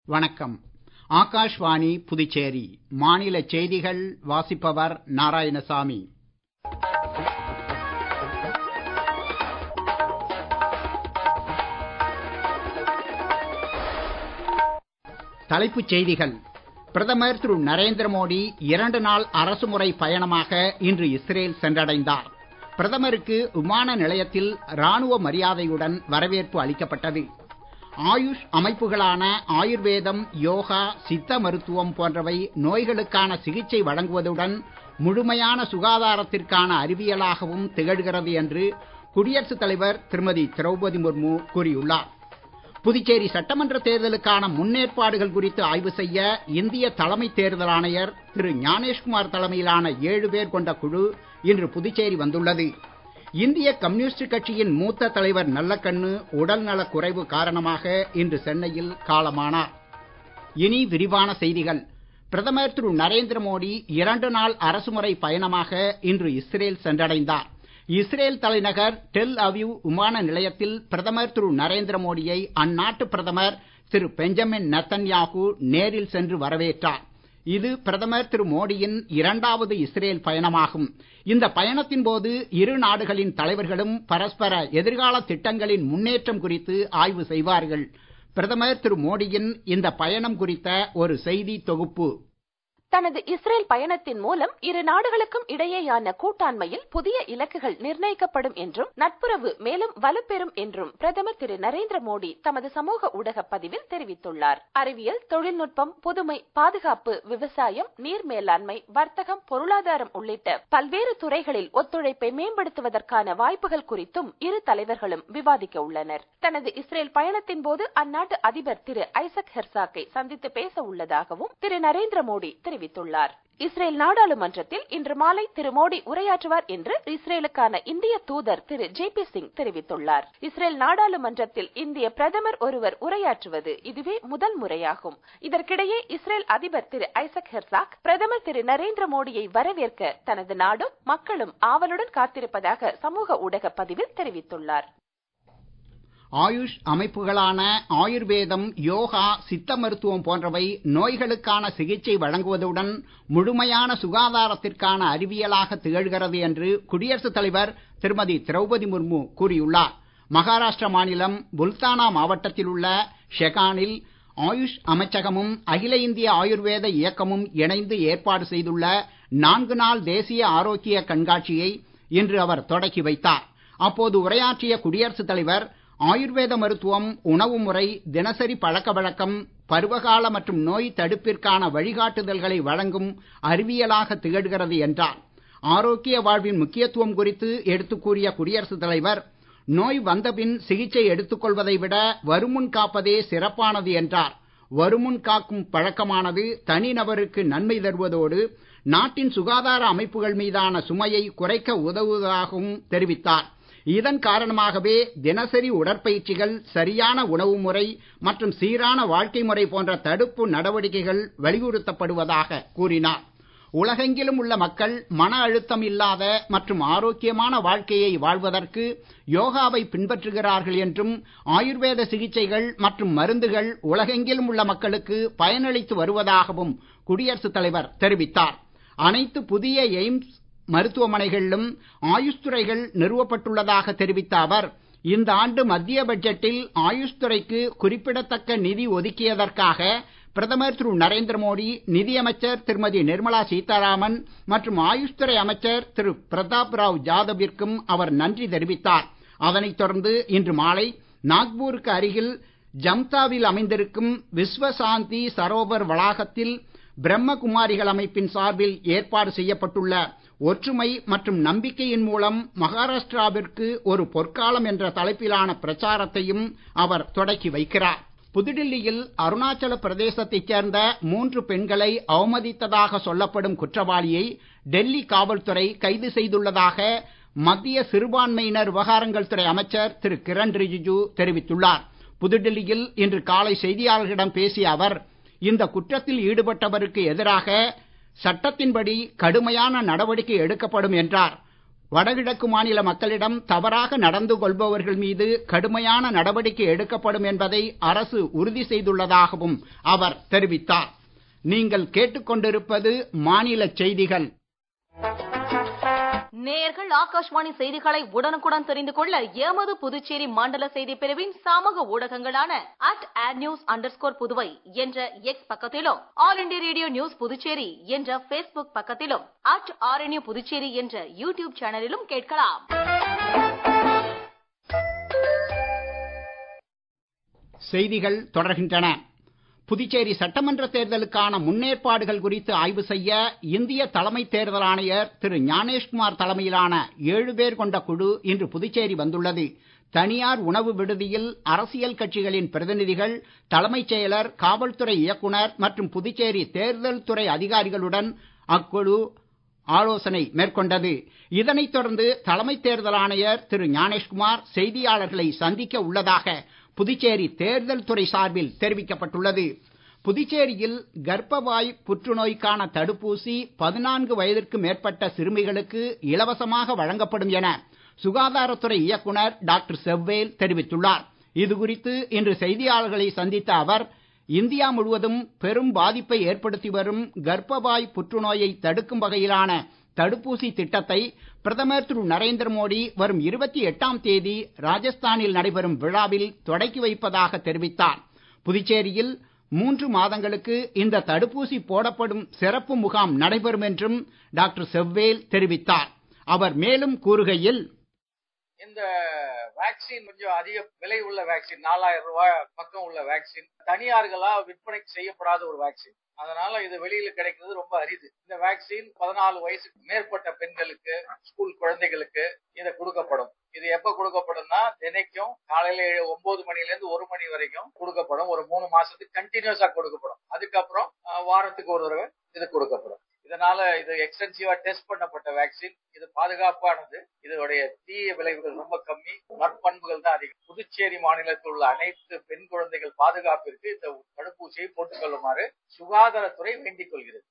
வணக்கம் ஆகாஷ்வாணி புதுச்சேரி மாநிலச் செய்திகள் வாசிப்பவர் நாராயணசாமி தலைப்புச் செய்திகள் பிரதமர் திரு நரேந்திர மோடி இரண்டு நாள் அரசுமுறை பயணமாக இன்று இஸ்ரேல் சென்றடைந்தார் பிரதமருக்கு விமான நிலையத்தில் ராணுவ மரியாதையுடன் வரவேற்பு அளிக்கப்பட்டது ஆயுஷ் அமைப்புகளான ஆயுர்வேதம் யோகா சித்த மருத்துவம் போன்றவை நோய்களுக்கான சிகிச்சை வழங்குவதுடன் முழுமையான சுகாதாரத்திற்கான அறிவியலாகவும் திகழ்கிறது என்று குடியரசுத் தலைவர் திருமதி திரௌபதி முர்மு கூறியுள்ளார் புதுச்சேரி சட்டமன்ற தேர்தலுக்கான முன்னேற்பாடுகள் குறித்து ஆய்வு செய்ய இந்திய தலைமை தேர்தல் ஆணையர் திரு ஞானேஷ்குமார் தலைமையிலான ஏழு பேர் கொண்ட குழு இன்று புதுச்சேரி வந்துள்ளது இந்திய கம்யூனிஸ்ட் கட்சியின் மூத்த தலைவர் நல்லக்கண்ணு உடல்நலக் குறைவு காரணமாக இன்று சென்னையில் காலமானார் இனி விரிவான செய்திகள் பிரதமர் திரு நரேந்திர மோடி இரண்டு நாள் அரசுமுறை பயணமாக இன்று இஸ்ரேல் சென்றடைந்தார் இஸ்ரேல் தலைநகர் டெல் அவிவ் விமான நிலையத்தில் பிரதமர் திரு நரேந்திர மோடியை அந்நாட்டு பிரதமர் திரு பெஞ்சமின் நெத்தன்யாகு நேரில் சென்று வரவேற்றார் இது பிரதமர் திரு மோடியின் இரண்டாவது இஸ்ரேல் பயணமாகும் இந்த பயணத்தின் போது இரு நாடுகளின் தலைவர்களும் பரஸ்பர எதிர்கால திட்டங்களின் முன்னேற்றம் குறித்து ஆய்வு செய்வார்கள் பிரதமர் திரு மோடியின் இந்த பயணம் குறித்த ஒரு செய்தி தொகுப்பு தனது இஸ்ரேல் பயணத்தின் மூலம் இரு நாடுகளுக்கும் இடையேயான கூட்டாண்மையில் புதிய இலக்குகள் நிர்ணயிக்கப்படும் என்றும் நட்புறவு மேலும் வலுப்பெறும் என்றும் பிரதமர் திரு நரேந்திர மோடி தமது சமூக ஊடக பதிவில் தெரிவித்துள்ளார் அறிவியல் தொழில்நுட்பம் புதுமை பாதுகாப்பு விவசாயம் நீர் மேலாண்மை வர்த்தகம் பொருளாதாரம் உள்ளிட்ட பல்வேறு துறைகளில் ஒத்துழைப்பை மேம்படுத்துவதற்கான வாய்ப்புகள் குறித்தும் இரு தலைவர்களும் விவாதிக்க உள்ளனர் தனது இஸ்ரேல் பயணத்தின் போது அந்நாட்டு அதிபர் திரு ஐசக் ஹெர்சாக்கை சந்தித்து பேச உள்ளதாகவும் திரு நரேந்திர மோடி தெரிவித்துள்ளார் இஸ்ரேல் நாடாளுமன்றத்தில் இன்று மாலை திரு மோடி உரையாற்றுவார் என்று இஸ்ரேலுக்கான இந்திய தூதர் திரு ஜே பி சிங் தெரிவித்துள்ளார் இஸ்ரேல் நாடாளுமன்றத்தில் இந்திய பிரதமர் ஒருவர் உரையாற்றுவது இதுவே முதல் முறையாகும் இதற்கிடையே இஸ்ரேல் அதிபர் திரு ஐசக் ஹெர்சாக் பிரதமர் திரு நரேந்திர மோடியை வரவேற்க தனது நாடும் மக்களும் ஆவலுடன் காத்திருப்பதாக சமூக ஊடக பதிவில் தெரிவித்துள்ளார் ஆயுஷ் அமைப்புகளான ஆயுர்வேதம் யோகா சித்த மருத்துவம் போன்றவை நோய்களுக்கான சிகிச்சை வழங்குவதுடன் முழுமையான சுகாதாரத்திற்கான அறிவியலாக திகழ்கிறது என்று குடியரசுத் தலைவர் திருமதி திரௌபதி முர்மு கூறியுள்ளார் மகாராஷ்டிர மாநிலம் புல்தானா மாவட்டத்தில் உள்ள ஷெகானில் ஆயுஷ் அமைச்சகமும் அகில இந்திய ஆயுர்வேத இயக்கமும் இணைந்து ஏற்பாடு செய்துள்ள நான்கு நாள் தேசிய ஆரோக்கிய கண்காட்சியை இன்று அவர் தொடக்கி வைத்தார் அப்போது உரையாற்றிய குடியரசுத் தலைவர் ஆயுர்வேத மருத்துவம் உணவு முறை தினசரி பழக்க வழக்கம் பருவகால மற்றும் நோய் தடுப்பிற்கான வழிகாட்டுதல்களை வழங்கும் அறிவியலாக திகழ்கிறது என்றார் ஆரோக்கிய வாழ்வின் முக்கியத்துவம் குறித்து எடுத்துக் கூறிய குடியரசுத் தலைவர் நோய் வந்தபின் சிகிச்சை எடுத்துக் கொள்வதை விட வருமுன் காப்பதே சிறப்பானது என்றார் வருமுன் காக்கும் பழக்கமானது தனிநபருக்கு நன்மை தருவதோடு நாட்டின் சுகாதார அமைப்புகள் மீதான சுமையை குறைக்க உதவுவதாகவும் தெரிவித்தார் இதன் காரணமாகவே தினசரி உடற்பயிற்சிகள் சரியான உணவு முறை மற்றும் சீரான வாழ்க்கை முறை போன்ற தடுப்பு நடவடிக்கைகள் வலியுறுத்தப்படுவதாக கூறினார் உலகெங்கிலும் உள்ள மக்கள் மன அழுத்தம் இல்லாத மற்றும் ஆரோக்கியமான வாழ்க்கையை வாழ்வதற்கு யோகாவை பின்பற்றுகிறார்கள் என்றும் ஆயுர்வேத சிகிச்சைகள் மற்றும் மருந்துகள் உலகெங்கிலும் உள்ள மக்களுக்கு பயனளித்து வருவதாகவும் குடியரசுத் தலைவர் தெரிவித்தார் அனைத்து புதிய எய்ம்ஸ் மருத்துவமனைகளிலும் ஆயுஷ் துறைகள் நிறுவப்பட்டுள்ளதாக தெரிவித்த அவர் இந்த ஆண்டு மத்திய பட்ஜெட்டில் ஆயுஷ் துறைக்கு குறிப்பிடத்தக்க நிதி ஒதுக்கியதற்காக பிரதமர் திரு நரேந்திர மோடி நிதியமைச்சர் திருமதி நிர்மலா சீதாராமன் மற்றும் ஆயுஷ் துறை அமைச்சர் திரு பிரதாப் ராவ் ஜாதவிற்கும் அவர் நன்றி தெரிவித்தார் அதனைத் தொடர்ந்து இன்று மாலை நாக்பூருக்கு அருகில் ஜம்தாவில் அமைந்திருக்கும் விஸ்வசாந்தி சரோவர் வளாகத்தில் பிரம்மகுமாரிகள் அமைப்பின் சார்பில் ஏற்பாடு செய்யப்பட்டுள்ள ஒற்றுமை மற்றும் நம்பிக்கையின் மூலம் மகாராஷ்டிராவிற்கு ஒரு பொற்காலம் என்ற தலைப்பிலான பிரச்சாரத்தையும் அவர் தொடக்கி வைக்கிறார் புதுடில்லியில் அருணாச்சல பிரதேசத்தைச் சேர்ந்த மூன்று பெண்களை அவமதித்ததாக சொல்லப்படும் குற்றவாளியை டெல்லி காவல்துறை கைது செய்துள்ளதாக மத்திய சிறுபான்மையினர் விவகாரங்கள் துறை அமைச்சர் திரு கிரண் ரிஜிஜு தெரிவித்துள்ளார் புதுடில்லியில் இன்று காலை செய்தியாளர்களிடம் பேசிய அவர் இந்த குற்றத்தில் ஈடுபட்டவருக்கு எதிராக சட்டத்தின்படி கடுமையான நடவடிக்கை எடுக்கப்படும் என்றார் வடகிழக்கு மாநில மக்களிடம் தவறாக நடந்து கொள்பவர்கள் மீது கடுமையான நடவடிக்கை எடுக்கப்படும் என்பதை அரசு உறுதி செய்துள்ளதாகவும் அவர் தெரிவித்தார் நீங்கள் கேட்டுக்கொண்டிருப்பது மாநில செய்திகள் நேயர்கள் ஆகாஷ்வாணி செய்திகளை உடனுக்குடன் தெரிந்து கொள்ள எமது புதுச்சேரி மண்டல செய்தி பிரிவின் சமூக ஊடகங்களான அட் ஆட் நியூஸ் அண்டர் புதுவை என்ற எக்ஸ் பக்கத்திலும் All India Radio news Puducherry என்ற பேஸ்புக் பக்கத்திலும் அட் ஆர்என்யூ புதுச்சேரி என்ற யூடியூப் சேனலிலும் கேட்கலாம் செய்திகள் தொடர்கின்றன புதுச்சேரி சட்டமன்ற தேர்தலுக்கான முன்னேற்பாடுகள் குறித்து ஆய்வு செய்ய இந்திய தலைமை தேர்தல் ஆணையர் திரு ஞானேஷ்குமார் தலைமையிலான ஏழு பேர் கொண்ட குழு இன்று புதுச்சேரி வந்துள்ளது தனியார் உணவு விடுதியில் அரசியல் கட்சிகளின் பிரதிநிதிகள் தலைமைச் செயலர் காவல்துறை இயக்குனர் மற்றும் புதுச்சேரி தேர்தல் துறை அதிகாரிகளுடன் அக்குழு ஆலோசனை மேற்கொண்டது இதனைத் தொடர்ந்து தலைமை தேர்தல் ஆணையர் திரு ஞானேஷ்குமார் செய்தியாளர்களை சந்திக்க உள்ளதாக புதுச்சேரி தேர்தல் துறை சார்பில் தெரிவிக்கப்பட்டுள்ளது புதுச்சேரியில் கர்ப்பவாய் புற்றுநோய்க்கான தடுப்பூசி பதினான்கு வயதிற்கு மேற்பட்ட சிறுமிகளுக்கு இலவசமாக வழங்கப்படும் என சுகாதாரத்துறை இயக்குனர் டாக்டர் செவ்வேல் தெரிவித்துள்ளார் இது குறித்து இன்று செய்தியாளர்களை சந்தித்த அவர் இந்தியா முழுவதும் பெரும் பாதிப்பை ஏற்படுத்தி வரும் கர்ப்பவாய் புற்றுநோயை தடுக்கும் வகையிலான தடுப்பூசி திட்டத்தை பிரதமர் திரு நரேந்திர மோடி வரும் இருபத்தி எட்டாம் தேதி ராஜஸ்தானில் நடைபெறும் விழாவில் தொடக்கி வைப்பதாக தெரிவித்தார் புதுச்சேரியில் மூன்று மாதங்களுக்கு இந்த தடுப்பூசி போடப்படும் சிறப்பு முகாம் நடைபெறும் என்றும் டாக்டர் செவ்வேல் தெரிவித்தார் அவர் மேலும் கூறுகையில் இந்த வேக்சின் கொஞ்சம் அதிக விலை உள்ள வேக்சின் நாலாயிரம் ரூபாய் பக்கம் உள்ள வேக்சின் தனியார்களா விற்பனை செய்யப்படாத ஒரு வேக்சின் அதனால இது வெளியில கிடைக்கிறது ரொம்ப அரிது இந்த வேக்சின் பதினாலு வயசுக்கு மேற்பட்ட பெண்களுக்கு ஸ்கூல் குழந்தைகளுக்கு இது கொடுக்கப்படும் இது எப்ப கொடுக்கப்படும்னா தினைக்கும் காலையில ஏழு ஒன்பது மணில இருந்து ஒரு மணி வரைக்கும் கொடுக்கப்படும் ஒரு மூணு மாசத்துக்கு கண்டினியூஸா கொடுக்கப்படும் அதுக்கப்புறம் வாரத்துக்கு ஒரு தடவை இது கொடுக்கப்படும் இதனால இது எக்ஸ்டென்சிவா டெஸ்ட் பண்ணப்பட்ட வேக்சின் இது பாதுகாப்பானது இதோடைய தீய விளைவுகள் ரொம்ப கம்மி நற்பண்புகள் தான் அதிகம் புதுச்சேரி மாநிலத்தில் உள்ள அனைத்து பெண் குழந்தைகள் பாதுகாப்பிற்கு இந்த தடுப்பூசியை போட்டுக் கொள்ளுமாறு சுகாதாரத்துறை வேண்டிக் கொள்கிறது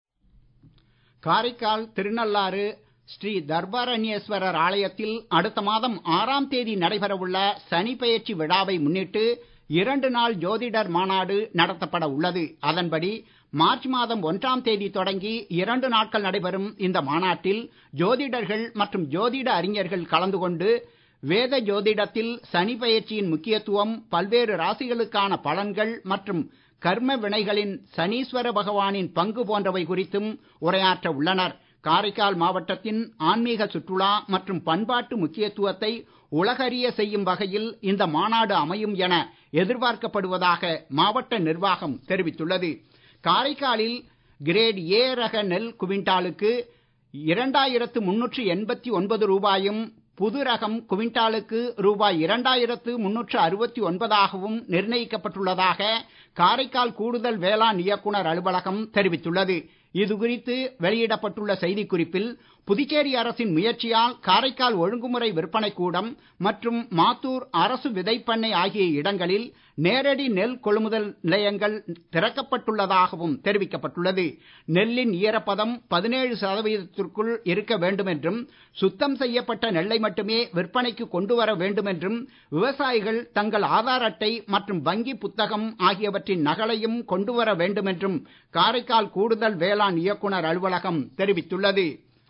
காரைக்கால் திருநள்ளாறு ஸ்ரீ தர்பாரண்யேஸ்வரர் ஆலயத்தில் அடுத்த மாதம் ஆறாம் தேதி நடைபெறவுள்ள சனி பெயர்ச்சி விழாவை முன்னிட்டு இரண்டு நாள் ஜோதிடர் மாநாடு நடத்தப்பட உள்ளது அதன்படி மார்ச் மாதம் ஒன்றாம் தேதி தொடங்கி இரண்டு நாட்கள் நடைபெறும் இந்த மாநாட்டில் ஜோதிடர்கள் மற்றும் ஜோதிட அறிஞர்கள் கலந்து கொண்டு வேத ஜோதிடத்தில் சனி பெயர்ச்சியின் முக்கியத்துவம் பல்வேறு ராசிகளுக்கான பலன்கள் மற்றும் கர்ம வினைகளின் சனீஸ்வர பகவானின் பங்கு போன்றவை குறித்தும் உரையாற்ற உள்ளனர் காரைக்கால் மாவட்டத்தின் ஆன்மீக சுற்றுலா மற்றும் பண்பாட்டு முக்கியத்துவத்தை உலகறிய செய்யும் வகையில் இந்த மாநாடு அமையும் என எதிர்பார்க்கப்படுவதாக மாவட்ட நிர்வாகம் தெரிவித்துள்ளது காரைக்காலில் கிரேட் ஏ ரக நெல் குவிண்டாலுக்கு இரண்டாயிரத்து முன்னூற்று எண்பத்தி ஒன்பது ரூபாயும் புது ரகம் குவிண்டாலுக்கு ரூபாய் இரண்டாயிரத்து முன்னூற்று அறுபத்தி ஒன்பதாகவும் நிர்ணயிக்கப்பட்டுள்ளதாக காரைக்கால் கூடுதல் வேளாண் இயக்குனர் அலுவலகம் தெரிவித்துள்ளது இது குறித்து வெளியிடப்பட்டுள்ள செய்திக்குறிப்பில் புதுச்சேரி அரசின் முயற்சியால் காரைக்கால் ஒழுங்குமுறை விற்பனை கூடம் மற்றும் மாத்தூர் அரசு விதைப்பண்ணை ஆகிய இடங்களில் நேரடி நெல் கொள்முதல் நிலையங்கள் திறக்கப்பட்டுள்ளதாகவும் தெரிவிக்கப்பட்டுள்ளது நெல்லின் ஈரப்பதம் பதினேழு சதவீதத்திற்குள் இருக்க வேண்டும் என்றும் சுத்தம் செய்யப்பட்ட நெல்லை மட்டுமே விற்பனைக்கு கொண்டு வர வேண்டும் என்றும் விவசாயிகள் தங்கள் ஆதார் அட்டை மற்றும் வங்கி புத்தகம் ஆகியவற்றின் நகலையும் கொண்டு வர வேண்டும் என்றும் காரைக்கால் கூடுதல் வேளாண் இயக்குனர் அலுவலகம் தெரிவித்துள்ளது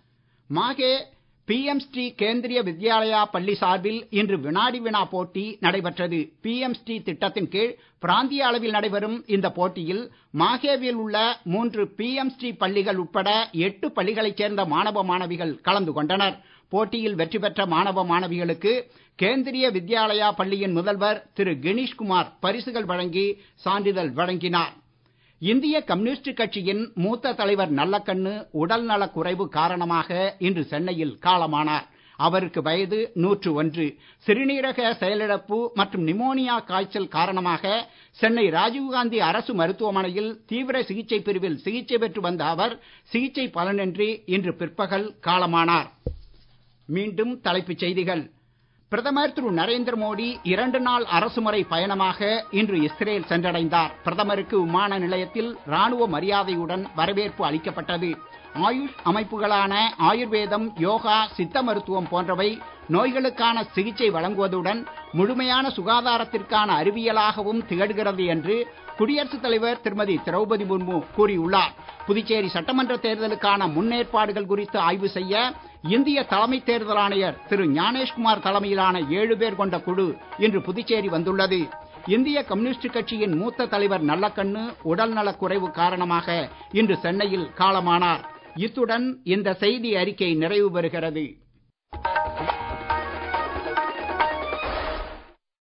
மாகே பிஎம் ஸ்ரீ கேந்திரிய வித்யாலயா பள்ளி சார்பில் இன்று வினாடி வினா போட்டி நடைபெற்றது பிஎம் ஸ்ரீ திட்டத்தின் கீழ் பிராந்திய அளவில் நடைபெறும் இந்த போட்டியில் மாகேவில் உள்ள மூன்று பிஎம் ஸ்ரீ பள்ளிகள் உட்பட எட்டு பள்ளிகளைச் சேர்ந்த மாணவ மாணவிகள் கலந்து கொண்டனர் போட்டியில் வெற்றி பெற்ற மாணவ மாணவிகளுக்கு கேந்திரிய வித்யாலயா பள்ளியின் முதல்வர் திரு கினீஷ்குமார் பரிசுகள் வழங்கி சான்றிதழ் வழங்கினார் இந்திய கம்யூனிஸ்ட் கட்சியின் மூத்த தலைவர் நல்லக்கண்ணு உடல் நலக் குறைவு காரணமாக இன்று சென்னையில் காலமானார் அவருக்கு வயது நூற்று ஒன்று சிறுநீரக செயலிழப்பு மற்றும் நிமோனியா காய்ச்சல் காரணமாக சென்னை ராஜீவ்காந்தி அரசு மருத்துவமனையில் தீவிர சிகிச்சை பிரிவில் சிகிச்சை பெற்று வந்த அவர் சிகிச்சை பலனின்றி இன்று பிற்பகல் காலமானார் மீண்டும் தலைப்புச் செய்திகள் பிரதமர் திரு நரேந்திர மோடி இரண்டு நாள் அரசுமுறை பயணமாக இன்று இஸ்ரேல் சென்றடைந்தார் பிரதமருக்கு விமான நிலையத்தில் ராணுவ மரியாதையுடன் வரவேற்பு அளிக்கப்பட்டது ஆயுஷ் அமைப்புகளான ஆயுர்வேதம் யோகா சித்த மருத்துவம் போன்றவை நோய்களுக்கான சிகிச்சை வழங்குவதுடன் முழுமையான சுகாதாரத்திற்கான அறிவியலாகவும் திகழ்கிறது என்று குடியரசுத் தலைவர் திருமதி திரௌபதி முர்மு கூறியுள்ளார் புதுச்சேரி சட்டமன்ற தேர்தலுக்கான முன்னேற்பாடுகள் குறித்து ஆய்வு செய்ய இந்திய தலைமை தேர்தல் ஆணையர் திரு ஞானேஷ்குமார் தலைமையிலான ஏழு பேர் கொண்ட குழு இன்று புதுச்சேரி வந்துள்ளது இந்திய கம்யூனிஸ்ட் கட்சியின் மூத்த தலைவர் நல்லக்கண்ணு உடல்நலக் குறைவு காரணமாக இன்று சென்னையில் காலமானார் இத்துடன் இந்த செய்தி அறிக்கை நிறைவு பெறுகிறது